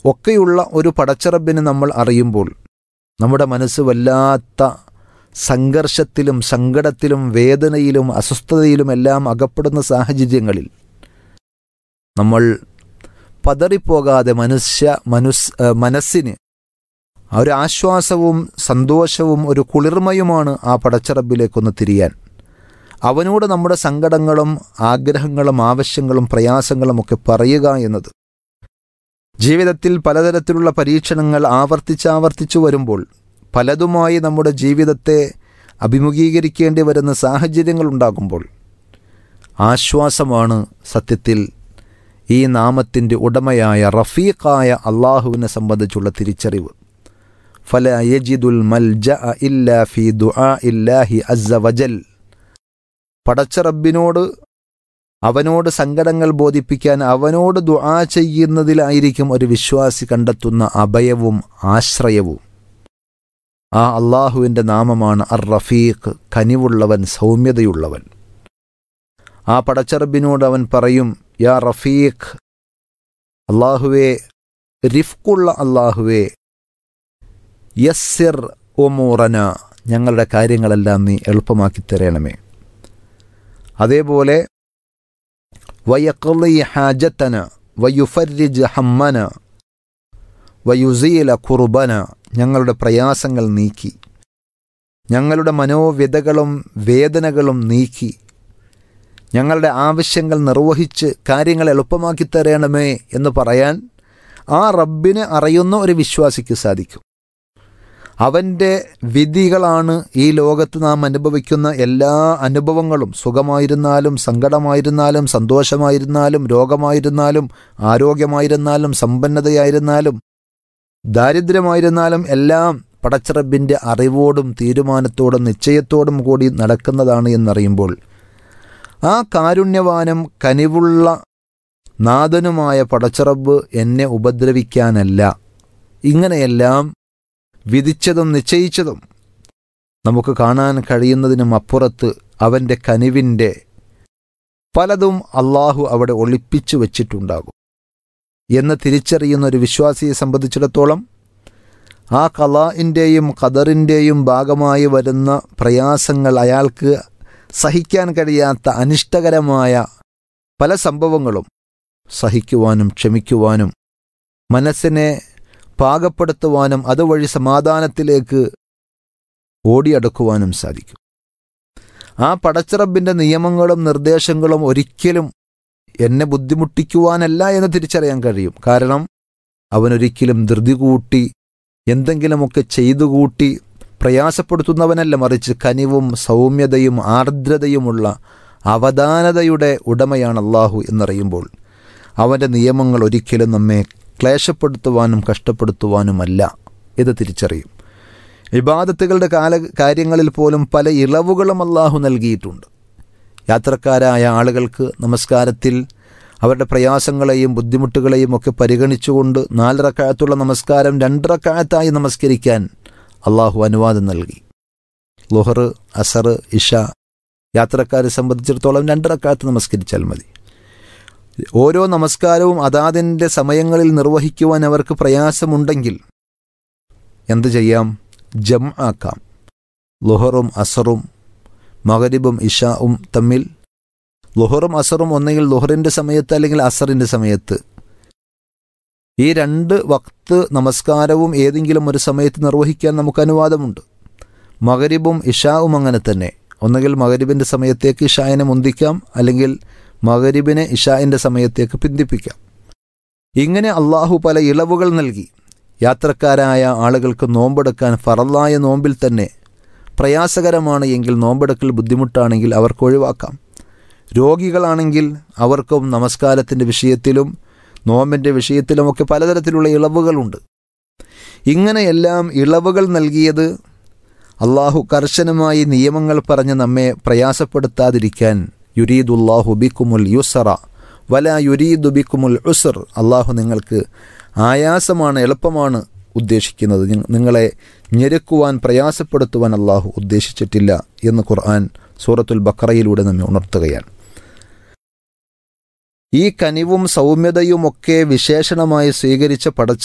ഒക്കെയുള്ള ഒരു പടച്ചറബിനെ നമ്മൾ അറിയുമ്പോൾ നമ്മുടെ മനസ്സ് വല്ലാത്ത സംഘർഷത്തിലും സങ്കടത്തിലും വേദനയിലും അസ്വസ്ഥതയിലുമെല്ലാം അകപ്പെടുന്ന സാഹചര്യങ്ങളിൽ നമ്മൾ പതറിപ്പോകാതെ മനുഷ്യ മനുസ് മനസ്സിന് ഒരു ആശ്വാസവും സന്തോഷവും ഒരു കുളിർമയുമാണ് ആ പടച്ചറബിലേക്കൊന്ന് തിരിയാൻ അവനോട് നമ്മുടെ സങ്കടങ്ങളും ആഗ്രഹങ്ങളും ആവശ്യങ്ങളും പ്രയാസങ്ങളും ഒക്കെ പറയുക എന്നത് ജീവിതത്തിൽ പലതരത്തിലുള്ള പരീക്ഷണങ്ങൾ ആവർത്തിച്ചാവർത്തിച്ചു വരുമ്പോൾ പലതുമായി നമ്മുടെ ജീവിതത്തെ അഭിമുഖീകരിക്കേണ്ടി വരുന്ന സാഹചര്യങ്ങൾ ഉണ്ടാകുമ്പോൾ ആശ്വാസമാണ് സത്യത്തിൽ ഈ നാമത്തിൻ്റെ ഉടമയായ റഫീഖായ അള്ളാഹുവിനെ സംബന്ധിച്ചുള്ള തിരിച്ചറിവ് ഫല യജിദുൽ മൽജ ഇല്ലാ ഫി ദുആ ഇല്ലാഹി അസ്സ വജൽ പടച്ച റബ്ബിനോട് അവനോട് സങ്കടങ്ങൾ ബോധിപ്പിക്കാൻ അവനോട് ദുആ ചെയ്യുന്നതിലായിരിക്കും ഒരു വിശ്വാസി കണ്ടെത്തുന്ന അഭയവും ആശ്രയവും ആ അള്ളാഹുവിൻ്റെ നാമമാണ് അർ റഫീഖ് കനിവുള്ളവൻ സൗമ്യതയുള്ളവൻ ആ പടച്ചറബിനോട് അവൻ പറയും യാ റഫീഖ് അള്ളാഹുവേ റിഫ്ക്കുള്ള അള്ളാഹുവേ യസ്സിർ ഒമൂറന ഞങ്ങളുടെ കാര്യങ്ങളെല്ലാം നീ എളുപ്പമാക്കി തരണമേ അതേപോലെ വയക്കലി ഹാജത്തന വയുഫരിജ് ഹമ്മന വയുസീല കുർബന ഞങ്ങളുടെ പ്രയാസങ്ങൾ നീക്കി ഞങ്ങളുടെ മനോവ്യതകളും വേദനകളും നീക്കി ഞങ്ങളുടെ ആവശ്യങ്ങൾ നിർവഹിച്ച് കാര്യങ്ങൾ എളുപ്പമാക്കി തരണമേ എന്ന് പറയാൻ ആ റബ്ബിനെ അറിയുന്ന ഒരു വിശ്വാസിക്ക് സാധിക്കും അവൻ്റെ വിധികളാണ് ഈ ലോകത്ത് നാം അനുഭവിക്കുന്ന എല്ലാ അനുഭവങ്ങളും സുഖമായിരുന്നാലും സങ്കടമായിരുന്നാലും സന്തോഷമായിരുന്നാലും രോഗമായിരുന്നാലും ആരോഗ്യമായിരുന്നാലും സമ്പന്നതയായിരുന്നാലും ദാരിദ്ര്യമായിരുന്നാലും എല്ലാം പടച്ചറബിൻ്റെ അറിവോടും തീരുമാനത്തോടും നിശ്ചയത്തോടും കൂടി നടക്കുന്നതാണ് എന്നറിയുമ്പോൾ ആ കാരുണ്യവാനും കനിവുള്ള നാഥനുമായ പടച്ചറബ് എന്നെ ഉപദ്രവിക്കാനല്ല ഇങ്ങനെയെല്ലാം വിധിച്ചതും നിശ്ചയിച്ചതും നമുക്ക് കാണാൻ കഴിയുന്നതിനും അപ്പുറത്ത് അവൻ്റെ കനിവിൻ്റെ പലതും അള്ളാഹു അവിടെ ഒളിപ്പിച്ചു വച്ചിട്ടുണ്ടാകും എന്ന് തിരിച്ചറിയുന്ന ഒരു വിശ്വാസിയെ സംബന്ധിച്ചിടത്തോളം ആ കലാഇൻ്റെയും ഖദറിൻ്റെയും ഭാഗമായി വരുന്ന പ്രയാസങ്ങൾ അയാൾക്ക് സഹിക്കാൻ കഴിയാത്ത അനിഷ്ടകരമായ പല സംഭവങ്ങളും സഹിക്കുവാനും ക്ഷമിക്കുവാനും മനസ്സിനെ പാകപ്പെടുത്തുവാനും അതുവഴി സമാധാനത്തിലേക്ക് ഓടിയടക്കുവാനും സാധിക്കും ആ പടച്ചിറബിൻ്റെ നിയമങ്ങളും നിർദ്ദേശങ്ങളും ഒരിക്കലും എന്നെ ബുദ്ധിമുട്ടിക്കുവാനല്ല എന്ന് തിരിച്ചറിയാൻ കഴിയും കാരണം അവനൊരിക്കലും ധൃതി കൂട്ടി എന്തെങ്കിലുമൊക്കെ ചെയ്തു കൂട്ടി പ്രയാസപ്പെടുത്തുന്നവനല്ല മറിച്ച് കനിവും സൗമ്യതയും ആർദ്രതയുമുള്ള അവധാനതയുടെ ഉടമയാണ് അള്ളാഹു എന്നറിയുമ്പോൾ അവൻ്റെ നിയമങ്ങൾ ഒരിക്കലും നമ്മെ ക്ലേശപ്പെടുത്തുവാനും കഷ്ടപ്പെടുത്തുവാനുമല്ല ഇത് തിരിച്ചറിയും ഇബാദത്തുകളുടെ കാല കാര്യങ്ങളിൽ പോലും പല ഇളവുകളും അള്ളാഹു നൽകിയിട്ടുണ്ട് യാത്രക്കാരായ ആളുകൾക്ക് നമസ്കാരത്തിൽ അവരുടെ പ്രയാസങ്ങളെയും ബുദ്ധിമുട്ടുകളെയും ഒക്കെ പരിഗണിച്ചുകൊണ്ട് നാലറക്കാലത്തുള്ള നമസ്കാരം രണ്ടറക്കാലത്തായി നമസ്കരിക്കാൻ അള്ളാഹു അനുവാദം നൽകി ലുഹർ അസർ ഇഷ യാത്രക്കാരെ സംബന്ധിച്ചിടത്തോളം രണ്ടറക്കാലത്ത് നമസ്കരിച്ചാൽ മതി ഓരോ നമസ്കാരവും അതാതിൻ്റെ സമയങ്ങളിൽ നിർവഹിക്കുവാൻ അവർക്ക് പ്രയാസമുണ്ടെങ്കിൽ എന്ത് ചെയ്യാം ജം ആക്കാം ലുഹറും അസറും മകരിബും ഇഷാവും തമ്മിൽ ലുഹറും അസറും ഒന്നെങ്കിൽ ലുഹറിൻ്റെ സമയത്ത് അല്ലെങ്കിൽ അസറിൻ്റെ സമയത്ത് ഈ രണ്ട് വക്ത് നമസ്കാരവും ഏതെങ്കിലും ഒരു സമയത്ത് നിർവഹിക്കാൻ നമുക്ക് അനുവാദമുണ്ട് മകരിബും ഇഷാവും അങ്ങനെ തന്നെ ഒന്നുകിൽ മകരിബിൻ്റെ സമയത്തേക്ക് ഇഷായിനെ മുന്തിക്കാം അല്ലെങ്കിൽ മകരിബിനെ ഇഷായിൻ്റെ സമയത്തേക്ക് പിന്തിപ്പിക്കാം ഇങ്ങനെ അള്ളാഹു പല ഇളവുകൾ നൽകി യാത്രക്കാരായ ആളുകൾക്ക് നോമ്പെടുക്കാൻ ഫറലായ നോമ്പിൽ തന്നെ പ്രയാസകരമാണ് എങ്കിൽ നോമ്പെടുക്കൽ ബുദ്ധിമുട്ടാണെങ്കിൽ അവർക്ക് ഒഴിവാക്കാം രോഗികളാണെങ്കിൽ അവർക്കും നമസ്കാരത്തിൻ്റെ വിഷയത്തിലും നോമ്പിൻ്റെ വിഷയത്തിലുമൊക്കെ പലതരത്തിലുള്ള ഇളവുകളുണ്ട് ഇങ്ങനെയെല്ലാം ഇളവുകൾ നൽകിയത് അള്ളാഹു കർശനമായി നിയമങ്ങൾ പറഞ്ഞ് നമ്മെ പ്രയാസപ്പെടുത്താതിരിക്കാൻ യുരീദുല്ലാഹു ബിക്കുമുൽ യുസറ വല യുരീദു ബിക്കുമുൽ ഉസർ അള്ളാഹു നിങ്ങൾക്ക് ആയാസമാണ് എളുപ്പമാണ് ഉദ്ദേശിക്കുന്നത് നിങ്ങളെ ഞെരുക്കുവാൻ പ്രയാസപ്പെടുത്തുവാൻ അള്ളാഹു ഉദ്ദേശിച്ചിട്ടില്ല എന്ന് ഖുർആൻ സൂറത്തുൽ ബക്കറയിലൂടെ നമ്മെ ഉണർത്തുകയാണ് ഈ കനിവും സൗമ്യതയുമൊക്കെ വിശേഷണമായി സ്വീകരിച്ച പടച്ച